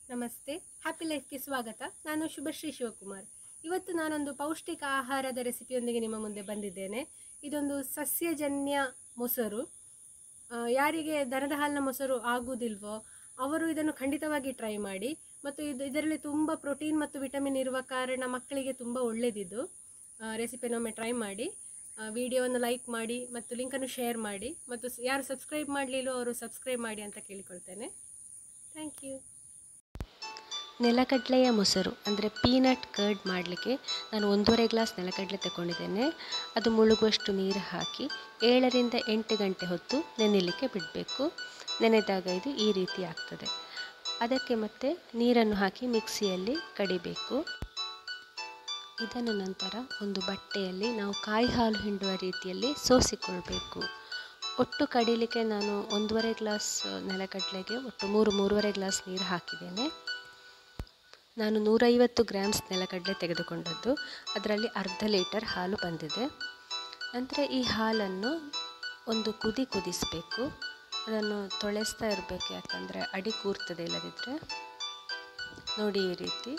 ನಮಸ್ತೆ ಹ್ಯಾಪಿ ಲೈಫ್ಗೆ ಸ್ವಾಗತ ನಾನು ಶುಭಶ್ರೀ ಶಿವಕುಮಾರ್ ಇವತ್ತು ನಾನೊಂದು ಪೌಷ್ಟಿಕ ಆಹಾರದ ರೆಸಿಪಿಯೊಂದಿಗೆ ನಿಮ್ಮ ಮುಂದೆ ಬಂದಿದ್ದೇನೆ ಇದೊಂದು ಸಸ್ಯಜನ್ಯ ಮೊಸರು ಆ, ಯಾರಿಗೆ ದನದ ಹಾಲಿನ ಮೊಸರು ಆಗುವುದಿಲ್ವೋ ಅವರು ಇದನ್ನು ಖಂಡಿತವಾಗಿ ಟ್ರೈ ಮಾಡಿ ಮತ್ತು ಇದು ಇದರಲ್ಲಿ ತುಂಬ ಪ್ರೋಟೀನ್ ಮತ್ತು ವಿಟಮಿನ್ ಇರುವ ಕಾರಣ ಮಕ್ಕಳಿಗೆ ತುಂಬ ಒಳ್ಳೆಯದಿದ್ದು ರೆಸಿಪಿನೊಮ್ಮೆ ಟ್ರೈ ಮಾಡಿ ವಿಡಿಯೋವನ್ನು ಲೈಕ್ ಮಾಡಿ ಮತ್ತು ಲಿಂಕನ್ನು ಶೇರ್ ಮಾಡಿ ಮತ್ತು ಸ್- ಯಾರು ಸಬ್ಸ್ಕ್ರೈಬ್ ಮಾಡಲಿಲ್ಲೋ ಅವರು ಸಬ್ಸ್ಕ್ರೈಬ್ ಮಾಡಿ ಅಂತ ಕೇಳಿಕೊಳ್ತೇನೆ ಥ್ಯಾಂಕ್ ಯು ನೆಲಗಡಲೆಯ ಮೊಸರು ಅಂದರೆ ಪೀನಟ್ ಕರ್ಡ್ ಮಾಡಲಿಕ್ಕೆ ನಾನು ಒಂದೂವರೆ ಗ್ಲಾಸ್ ನೆಲಗಡಲೆ ತಗೊಂಡಿದ್ದೇನೆ ಅದು ಮುಳುಗುವಷ್ಟು ನೀರು ಹಾಕಿ ಏಳರಿಂದ ಎಂಟು ಗಂಟೆ ಹೊತ್ತು ನೆನೆಯಲಿಕ್ಕೆ ಬಿಡಬೇಕು ನೆನೆದಾಗ ಇದು ಈ ರೀತಿ ಆಗ್ತದೆ ಅದಕ್ಕೆ ಮತ್ತೆ ನೀರನ್ನು ಹಾಕಿ ಮಿಕ್ಸಿಯಲ್ಲಿ ಕಡಿಬೇಕು ಇದನ್ನು ನಂತರ ಒಂದು ಬಟ್ಟೆಯಲ್ಲಿ ನಾವು ಕಾಯಿ ಹಾಲು ಹಿಂಡುವ ರೀತಿಯಲ್ಲಿ ಸೋಸಿಕೊಳ್ಬೇಕು ಒಟ್ಟು ಕಡಿಲಿಕ್ಕೆ ನಾನು ಒಂದೂವರೆ ಗ್ಲಾಸ್ ನೆಲಗಡಲೆಗೆ ಒಟ್ಟು ಮೂರು ಮೂರುವರೆ ಗ್ಲಾಸ್ ನೀರು ಹಾಕಿದ್ದೇನೆ ನಾನು ನೂರೈವತ್ತು ಗ್ರಾಮ್ಸ್ ನೆಲಗಡಲೆ ತೆಗೆದುಕೊಂಡದ್ದು ಅದರಲ್ಲಿ ಅರ್ಧ ಲೀಟರ್ ಹಾಲು ಬಂದಿದೆ ನಂತರ ಈ ಹಾಲನ್ನು ಒಂದು ಕುದಿ ಕುದಿಸಬೇಕು ಅದನ್ನು ತೊಳೆಸ್ತಾ ಇರಬೇಕು ಯಾಕಂದರೆ ಅಡಿ ಕೂರ್ತದೆ ಇಲ್ಲದಿದ್ದರೆ ನೋಡಿ ಈ ರೀತಿ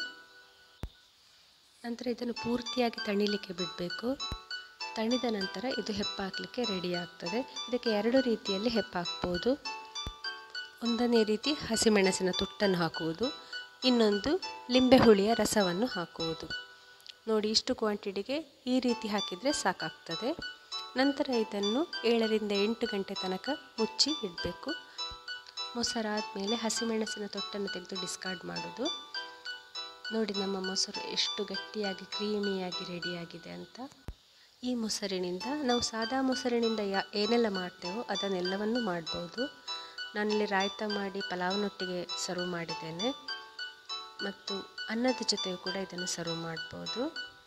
ನಂತರ ಇದನ್ನು ಪೂರ್ತಿಯಾಗಿ ತಣಿಲಿಕ್ಕೆ ಬಿಡಬೇಕು ತಣಿದ ನಂತರ ಇದು ಹೆಪ್ಪಾಕಲಿಕ್ಕೆ ರೆಡಿ ಆಗ್ತದೆ ಇದಕ್ಕೆ ಎರಡು ರೀತಿಯಲ್ಲಿ ಹೆಪ್ಪಾಕ್ಬೋದು ಒಂದನೇ ರೀತಿ ಹಸಿಮೆಣಸಿನ ತುಟ್ಟನ್ನು ಹಾಕುವುದು ಇನ್ನೊಂದು ಲಿಂಬೆ ಹುಳಿಯ ರಸವನ್ನು ಹಾಕುವುದು ನೋಡಿ ಇಷ್ಟು ಕ್ವಾಂಟಿಟಿಗೆ ಈ ರೀತಿ ಹಾಕಿದರೆ ಸಾಕಾಗ್ತದೆ ನಂತರ ಇದನ್ನು ಏಳರಿಂದ ಎಂಟು ಗಂಟೆ ತನಕ ಮುಚ್ಚಿ ಇಡಬೇಕು ಮೊಸರಾದ ಮೇಲೆ ಹಸಿಮೆಣಸಿನ ತೊಟ್ಟನ್ನು ತೆಗೆದು ಡಿಸ್ಕಾರ್ಡ್ ಮಾಡೋದು ನೋಡಿ ನಮ್ಮ ಮೊಸರು ಎಷ್ಟು ಗಟ್ಟಿಯಾಗಿ ಕ್ರೀಮಿಯಾಗಿ ರೆಡಿಯಾಗಿದೆ ಅಂತ ಈ ಮೊಸರಿನಿಂದ ನಾವು ಸಾದಾ ಮೊಸರಿನಿಂದ ಯಾ ಏನೆಲ್ಲ ಮಾಡ್ತೇವೋ ಅದನ್ನೆಲ್ಲವನ್ನು ಮಾಡ್ಬೋದು ನಾನಿಲ್ಲಿ ರಾಯ್ತ ಮಾಡಿ ಪಲಾವ್ನೊಟ್ಟಿಗೆ ಸರ್ವ್ ಮಾಡಿದ್ದೇನೆ ಮತ್ತು ಅನ್ನದ ಜೊತೆಯೂ ಕೂಡ ಇದನ್ನು ಸರ್ವ್ ಮಾಡ್ಬೋದು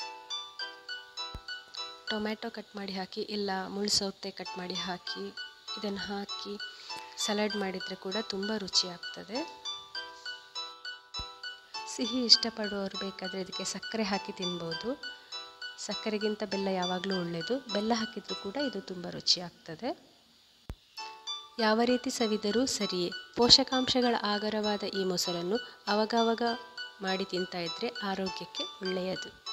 ಟೊಮ್ಯಾಟೊ ಕಟ್ ಮಾಡಿ ಹಾಕಿ ಇಲ್ಲ ಮುಳ್ಸೌತೆ ಕಟ್ ಮಾಡಿ ಹಾಕಿ ಇದನ್ನು ಹಾಕಿ ಸಲಾಡ್ ಮಾಡಿದರೆ ಕೂಡ ತುಂಬ ರುಚಿ ಆಗ್ತದೆ ಸಿಹಿ ಇಷ್ಟಪಡುವವರು ಬೇಕಾದರೆ ಇದಕ್ಕೆ ಸಕ್ಕರೆ ಹಾಕಿ ತಿನ್ಬೋದು ಸಕ್ಕರೆಗಿಂತ ಬೆಲ್ಲ ಯಾವಾಗಲೂ ಒಳ್ಳೆಯದು ಬೆಲ್ಲ ಹಾಕಿದರೂ ಕೂಡ ಇದು ತುಂಬ ರುಚಿ ಆಗ್ತದೆ ಯಾವ ರೀತಿ ಸವಿದರೂ ಸರಿಯೇ ಪೋಷಕಾಂಶಗಳ ಆಗರವಾದ ಈ ಮೊಸರನ್ನು ಅವಾಗವಾಗ ಮಾಡಿ ತಿಂತಾ ಇದ್ದರೆ ಆರೋಗ್ಯಕ್ಕೆ ಒಳ್ಳೆಯದು